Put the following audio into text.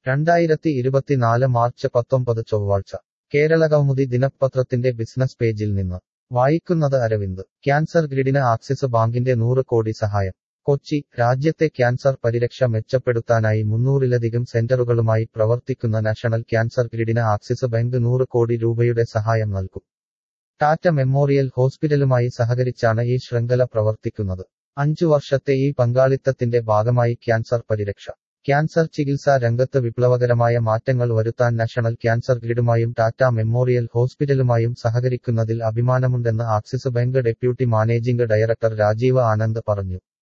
രണ്ടായിരത്തി ഇരുപത്തിനാല് മാർച്ച് പത്തൊമ്പത് ചൊവ്വാഴ്ച കേരളകൗമുദി ദിനപത്രത്തിന്റെ ബിസിനസ് പേജിൽ നിന്ന് വായിക്കുന്നത് അരവിന്ദ് ക്യാൻസർ ഗ്രിഡിന് ആക്സിസ് ബാങ്കിന്റെ നൂറ് കോടി സഹായം കൊച്ചി രാജ്യത്തെ ക്യാൻസർ പരിരക്ഷ മെച്ചപ്പെടുത്താനായി മുന്നൂറിലധികം സെന്ററുകളുമായി പ്രവർത്തിക്കുന്ന നാഷണൽ ക്യാൻസർ ഗ്രിഡിന് ആക്സിസ് ബാങ്ക് നൂറ് കോടി രൂപയുടെ സഹായം നൽകും ടാറ്റ മെമ്മോറിയൽ ഹോസ്പിറ്റലുമായി സഹകരിച്ചാണ് ഈ ശൃംഖല പ്രവർത്തിക്കുന്നത് അഞ്ചു വർഷത്തെ ഈ പങ്കാളിത്തത്തിന്റെ ഭാഗമായി ക്യാൻസർ പരിരക്ഷ ക്യാൻസർ ചികിത്സാ രംഗത്ത് വിപ്ലവകരമായ മാറ്റങ്ങൾ വരുത്താൻ നാഷണൽ ക്യാൻസർ ഗ്രിഡുമായും ടാറ്റ മെമ്മോറിയൽ ഹോസ്പിറ്റലുമായും സഹകരിക്കുന്നതിൽ അഭിമാനമുണ്ടെന്ന് Axis bank deputy managing director Rajeev Anand പറഞ്ഞു